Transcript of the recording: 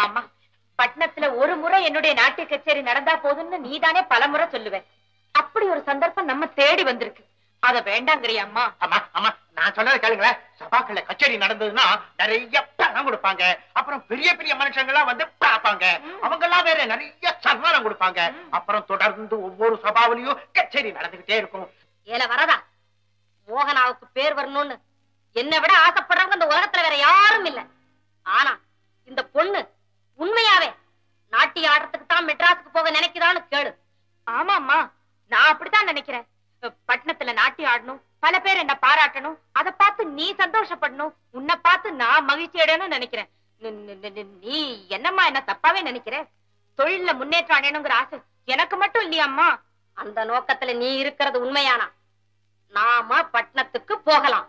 அம்மா அம்மா பட்டணத்துல ஒரு முறை என்னுடைய நாட்டிய கச்சேரி நடந்தா போதும்னு நீதானே பல முறை சொல்லுவேன் அப்படி ஒரு சந்தர்ப்பம் நம்ம தேடி வந்திருக்கு அத வேண்டாங்கிறியா அம்மா ஆமா ஆமா நான் சொன்னதை கேளுங்களேன் சபாக்கள்ல கச்சேரி நடந்ததுன்னா நிறைய பணம் கொடுப்பாங்க அப்புறம் பெரிய பெரிய மனுஷங்க எல்லாம் வந்து பார்ப்பாங்க அவங்க எல்லாம் வேற நிறைய சன்மானம் கொடுப்பாங்க அப்புறம் தொடர்ந்து ஒவ்வொரு சபாவிலையும் கச்சேரி நடந்துகிட்டே இருக்கும் ஏல வரதா மோகனாவுக்கு பேர் வரணும்னு என்னை விட ஆசைப்படுறவங்க இந்த உலகத்துல வேற யாரும் இல்ல ஆனா இந்த பொண்ணு உண்மையாவே நாட்டிய ஆடுறதுக்கு தான் மெட்ராஸுக்கு போக நினைக்கிறான்னு கேளு ஆமா அம்மா நான் அப்படித்தான் நினைக்கிறேன் பட்டணத்துல நாட்டியம் ஆடணும் பல பேர் என்ன பாராட்டணும் அத பார்த்து நீ சந்தோஷப்படணும் உன்னை பார்த்து நான் மகிழ்ச்சி அடையணும்னு நினைக்கிறேன் நி- நி- நி- நி- நீ என்னம்மா என்ன தப்பாவே நினைக்கிற தொழில்ல முன்னேற்றம் அடையணுங்கிற ஆசை எனக்கு மட்டும் இல்லையாம்மா அந்த நோக்கத்துல நீ இருக்கிறது உண்மையானா நாம பட்டணத்துக்கு போகலாம்